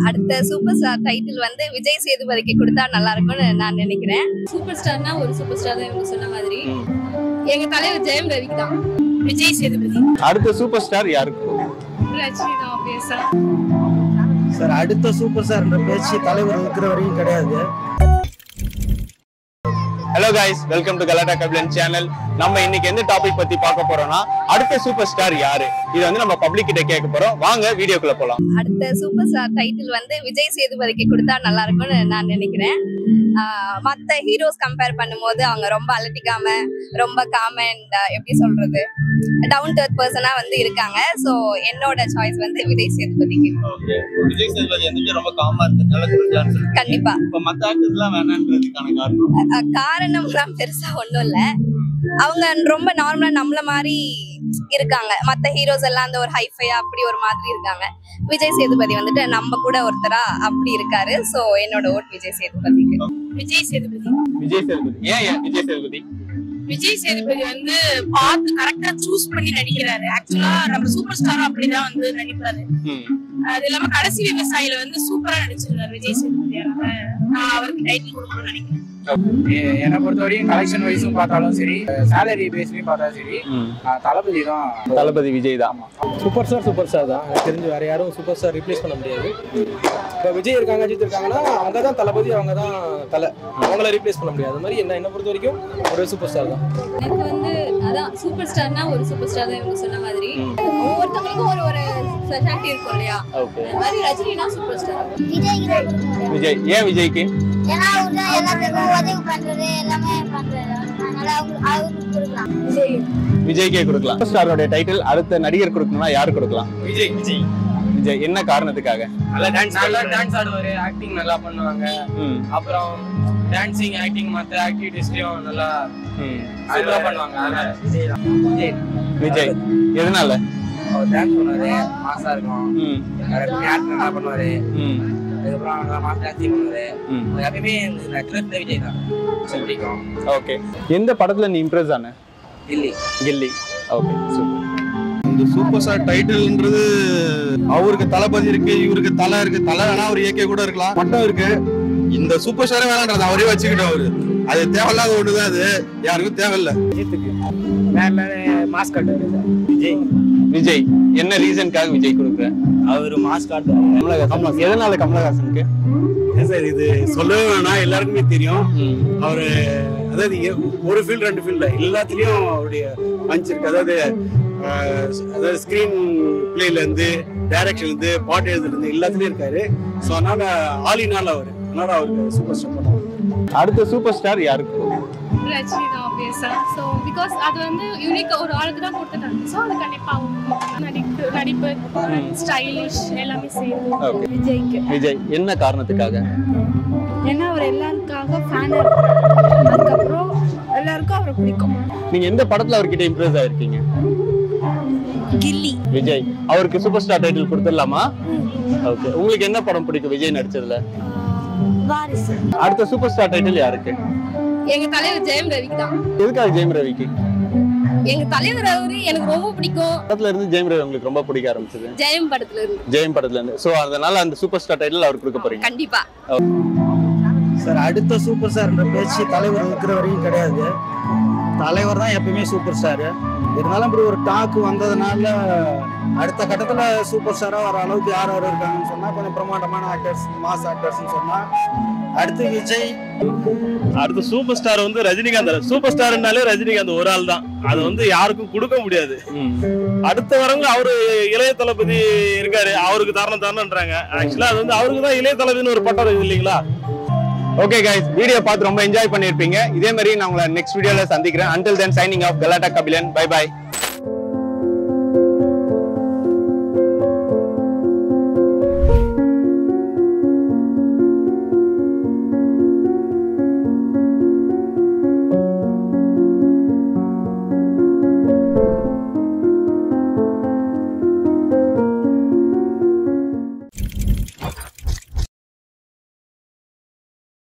அடுத்த super star title வந்து விஜய் சேதுபதிக்கு கொடுத்தா நல்லா இருக்கும்னு நான் நினைக்கிறேன் சூப்பர் ஸ்டார்னா ஒரு சூப்பர் ஸ்டார் தான் இவங்க சொன்ன மாதிரி எங்க தலைவர் ஜெயம் ரவிக்கு தான் விஜய் சேதுபதி அடுத்த சூப்பர் ஸ்டார் யாருக்கு ரஜினி தான் பேச சார் அடுத்த சூப்பர் ஸ்டார்ன்ற பேச்சு தலைவர் இருக்கிற வரைக்கும் கிடையாது ஹலோ கைஸ் வெல்கம் டு கலாட்டா கபிலன் சேனல் நம்ம இன்னைக்கு எந்த டாபிக் பத்தி பார்க்க போறோம்னா அடுத்த சூப்பர் ஸ்டார் யாரு இது வந்து நம்ம பப்ளிக் கிட்ட கேட்க போறோம் வாங்க வீடியோக்குள்ள போலாம் அடுத்த சூப்பர் ஸ்டார் டைட்டில் வந்து விஜய் சேதுபதிக்கு கொடுத்தா நல்லா இருக்கும்னு நான் நினைக்கிறேன் ஆஹ் மத்த ஹீரோஸ் கம்பேர் பண்ணும்போது அவங்க ரொம்ப அலட்டிக்காம ரொம்ப காம அண்ட் எப்படி சொல்றது டவுன் டு அர்த் பர்சனா வந்து இருக்காங்க ஸோ என்னோட சாய்ஸ் வந்து விஜய் சேதுபதிக்கு விஜய் சேதுபதி வந்து ரொம்ப காமா இருக்கிறதுனால கொடுக்கலாம்னு சொல்லிட்டு கண்டிப்பா இப்ப மத்த ஆக்டர்ஸ் எல்லாம் வேணான்றதுக்கான காரணம் அஹ் காரணம்லாம் பெருசா ஒண்ணும் இல்ல அவங்க ரொம்ப நார்மலா நம்மள மாதிரி இருக்காங்க மத்த ஹீரோஸ் எல்லாம் அந்த ஒரு ஹைஃபையா அப்படி ஒரு மாதிரி இருக்காங்க விஜய் சேதுபதி வந்துட்டு நம்ம கூட ஒருத்தரா அப்படி இருக்காரு சோ என்னோட ஓட் விஜய் சேதுபதிக்கு விஜய் சேதுபதி விஜய் சேதுபதி ஏன் ஏன் விஜய் சேதுபதி விஜய் சேதுபதி வந்து பார்த்து கரெக்டா சூஸ் பண்ணி நடிக்கிறாரு ஆக்சுவலா நம்ம சூப்பர் ஸ்டாரும் அப்படிதான் வந்து நடிப்பாரு ம். அது இல்லாம கடைசி விவசாயில வந்து சூப்பரா நடிச்சிருக்காரு விஜய் சேதுபதி அதனால நான் அவருக்கு டைட்டில் கொடுக்கணும்னு நினைக்கிறேன் எ- என்னை பொறுத்தவரையும் கலெக்ஷன் வைஸும் பார்த்தாலும் சரி சேலரி பேஸ்லையும் பார்த்தாலும் சரி ம். ஆஹ் தளபதி தான் தளபதி விஜய் தான் சூப்பர் ஸ்டார் சூப்பர் ஸ்டார் தான் எனக்கு தெரிஞ்சு வேற யாரும் சூப்பர் ஸ்டார் ரீப்ளேஸ் பண்ண முடியாது இப்போ விஜய் இருக்காங்க அஜித் இருக்காங்கன்னா அவங்க தான் தளபதி அவங்க தான் தலை அவங்கள ரீப்ளேஸ் பண்ண முடியாது அது மாதிரி என்ன என்ன பொறுத்த வரைக்கும் ஒரு சூப்பர் ஸ்டார் தான் எனக்கு வந்து அதான் சூப்பர் ஸ்டார்னா ஒரு சூப்பர் ஸ்டார் தான் இவங்க சொன்ன மாதிரி ஒவ்வொருத்தவங்களுக்கும் ஒரு ஒரு ஸ்பெஷாலிட்டி இருக்கும் இல்லையா ஓகே அந்த மாதிரி ரஜினினா சூப்பர் ஸ்டார் விஜய் ஏன் விஜய்க்கு ஏன்னா அவர் தான் எல்லாத்துக்கும் உதவி பண்றது எல்லாமே பண்றாரு அதனால அவங்க அவருக்கு கொடுக்கலாம் விஜய்க்கே கொடுக்கலாம் சூப்பர் ஸ்டாரோட டைட்டில் அடுத்த நடிகர் கொடுக்கணும்னா யாரு கொடுக்கலாம் விஜய் விஜய் விஜய் என்ன காரணத்துக்காக நல்லா டான்ஸ் நல்லா டான்ஸ் ஆடுவாரு ஆக்டிங் நல்லா பண்ணுவாங்க ம். அப்புறம் டான்சிங் ஆக்டிங் மற்ற ஆக்டிவிட்டிஸ்லயும் நல்லா ம். சூப்பரா பண்ணுவாங்க அதனால விஜய் தான் விஜய் விஜய் எதனால அவர் டான்ஸ் பண்ணுவாரு மாசா இருக்கும் ம். ஆக்ட் நல்லா பண்ணுவாரு ம். அதுக்கப்புறம் நல்லா மாசா டான்சிங் பண்ணுவாரு ம். எப்பயுமே நெட்ல விஜய் தான் சரி, பிடிக்கும் ஓகே எந்த படத்துல நீ இம்ப்ரெஸ் ஆன இல்லி கில்லி ஓகே சூப்பர் இந்த சூப்பர் ஸ்டார் டைட்டில்ன்றது அவருக்கு தளபதி இருக்கு இவருக்கு தலை இருக்கு தலை வேணா அவர் இயக்க கூட இருக்கலாம் மட்டும் இருக்கு இந்த சூப்பர் ஸ்டாரே வேணான்றது அவரே வச்சுக்கிட்டோம் அவரு அது தேவையில்லாத ஒண்ணுதான் அது யாருக்கும் தேவையில்ல மாஸ்க் கட்டுவாரு விஜய் விஜய் என்ன ரீசனுக்காக விஜய் கொடுக்குற அவர் மாஸ் காட்டுவாங்க கமலஹாசன் எதனால கமலஹாசனுக்கு சார் இது சொல்லவே வேணாம் எல்லாருக்குமே தெரியும் ம். அவரு அதாவது எ- ஒரு ஃபீல்ட் ரெண்டு ஃபீல்ட்ல எல்லாத்துலயும் அவருடைய பஞ்ச் இருக்கு அதாவது அஹ், அதாவது ஸ்கிரீன் பிளேல இருந்து டைரக்ஷன்ல இருந்து பாட்டு எழுதுல இருந்து எல்லாத்துலயும் இருக்காரு ஸோ அதனால ஆலினால அவர் அதனால அவருக்கு சூப்பர் ஸ்டார் பண்ணுவாங்க அடுத்த சூப்பர் ஸ்டார் யாருக்கு ரஜினி தான் பேச ஸோ பிகாஸ் அது வந்து யூனிக் ஒரு ஆளுக்கு தான் கொடுத்துட்டாங்க ஸோ அது கண்டிப்பாக நடிப்பு நடிப்பு ஸ்டைலிஷ் எல்லாமே சேர்ந்து ஓகே விஜய்க்கு விஜய் என்ன காரணத்துக்காக ஏன்னா அவர் எல்லாருக்காக ஃபேனாக இருக்காரு அதுக்கப்புறம் எல்லாருக்கும் அவரை பிடிக்கும் நீங்க எந்த படத்துல அவர்கிட்ட இம்ப்ரெஸ் ஆயிருக்கீங்க கில்லி விஜய் அவருக்கு சூப்பர் ஸ்டார் டைட்டில் கொடுத்துடலாமா ஓகே உங்களுக்கு என்ன படம் பிடிக்கும் விஜய் நடிச்சதுல வாரிசு அடுத்த சூப்பர் ஸ்டார் டைட்டில் யாருக்கு எங்க தலைவர் ஜெயம் ரவிக்கு தான் எதுக்காக ஜெயம் ரவிக்கு எங்க தலைவர் அவரு எனக்கு ரொம்ப பிடிக்கும் படத்துல இருந்து ஜெயம் ரவி உங்களுக்கு ரொம்ப பிடிக்க ஆரம்பிச்சது ஜெயம் படத்துல இருந்து ஜெயம் படத்துல இருந்து சோ அதனால அந்த சூப்பர் ஸ்டார் டைட்டில் அவருக்கு கொடுக்க போறீங்க கண்டிப்பா சார் அடுத்த சூப்பர் ஸ்டார்ன்ற பேச்சு தலைவர் இருக்கிற வரைக்கும் கிடையாது தலைவர் தான் எப்பயுமே சூப்பர் ஸ்டார் இருந்தாலும் இப்படி ஒரு டாக் வந்ததுனால அடுத்த கட்டத்துல சூப்பர் ஸ்டாரா வர அளவுக்கு யார் யார் இருக்காங்கன்னு சொன்னா கொஞ்சம் பிரமாண்டமான ஆக்டர்ஸ் மாஸ் ஆக்டர்ஸ்னு சொன்னா அடுத்து விஜய் அடுத்த சூப்பர் ஸ்டார் வந்து ரஜினிகாந்த் சூப்பர் ஸ்டார்னாலே ரஜினிகாந்த் ஒரு ஆள் தான் அது வந்து யாருக்கும் கொடுக்க முடியாது ம். அடுத்த வரவங்க அவரு இளைய தளபதி இருக்காரு அவருக்கு தரணும் தரணுன்றாங்க ஆக்சுவலா அது வந்து அவருக்கு தான் இளைய தளபதினு ஒரு பட்டம் இருக்கு இல்லைங்களா ஓகே கைஸ் வீடியோ பார்த்து ரொம்ப என்ஜாய் பண்ணிருப்பீங்க இதே மாதிரி நான் உங்களை நெக்ஸ்ட் வீடியோல சந்திக்கிறேன் until then சைனிங் ஆஃப் கலாட்டா கபிலன் பை பை